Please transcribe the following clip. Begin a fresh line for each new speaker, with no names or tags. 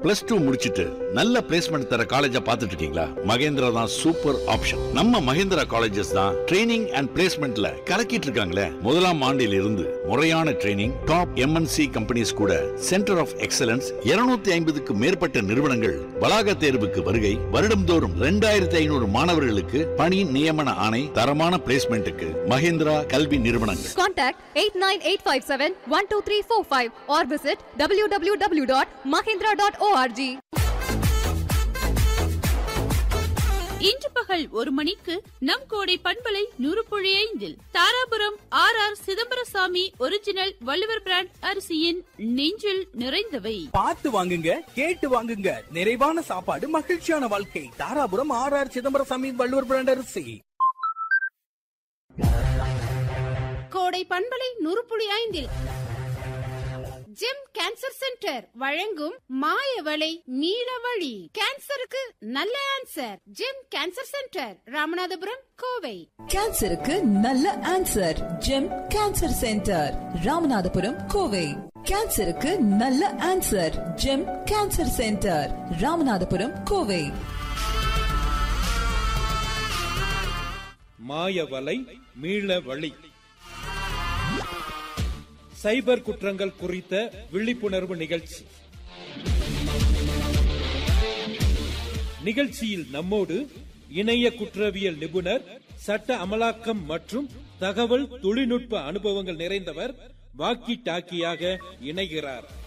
Plus two முடிச்சிட்டு நல்ல placement தர காலேஜா பார்த்துட்டு இருக்கீங்களா மகேந்திரா தான் சூப்பர் ஆப்ஷன் நம்ம மகேந்திரா காலேஜஸ் தான் ட்ரைனிங் அண்ட் பிளேஸ்மெண்ட்ல கலக்கிட்டு இருக்காங்களே முதலாம் ஆண்டில் இருந்து முறையான ட்ரைனிங் டாப் எம்என்சி கம்பெனிஸ் கூட சென்டர் ஆஃப் எக்ஸலன்ஸ் 250 ஐம்பதுக்கு மேற்பட்ட நிறுவனங்கள் வளாக தேர்வுக்கு வருகை வருடம்தோறும் ரெண்டாயிரத்தி ஐநூறு மாணவர்களுக்கு பணி நியமன ஆணை தரமான பிளேஸ்மெண்ட்டுக்கு மகேந்திரா கல்வி நிறுவனங்கள்
Contact 89857-12345 or visit www.mahindra.org.
இன்று பகல் ஒரு மணிக்கு நம் கோடை பண்பலை நூறு புள்ளி ஐந்தில் Dharapuram R R Chidambarasamy original Valluvar brand அரிசியின் நெஞ்சில் நிறைந்தவை
பார்த்து வாங்குங்க கேட்டு வாங்குங்க நிறைவான சாப்பாடு மகிழ்ச்சியான வாழ்க்கை Dharapuram R R Chidambarasamy Valluvar brand அரிசி
கோடை பண்பலை நூறு புள்ளி ஐந்தில் ஜெம் கேன்சர் சென்டர் வழங்கும் மாயவளை நீலவழி கேன்சருக்கு நல்ல answer Gem cancer centre Ramanathapuram Kovai
கேன்சருக்கு நல்ல answer Gem cancer centre Ramanathapuram Kovai கேன்சருக்கு நல்ல answer Gem cancer centre Ramanathapuram Kovai
மாயவலை மீள வழி சைபர் குற்றங்கள் குறித்த விழிப்புணர்வு நிகழ்ச்சி நிகழ்ச்சியில் நம்மோடு இணைய குற்றவியல் நிபுணர் சட்ட அமலாக்கம் மற்றும் தகவல் தொழில்நுட்ப அனுபவங்கள் நிறைந்தவர் வாக்கி டாக்கியாக இணைகிறார்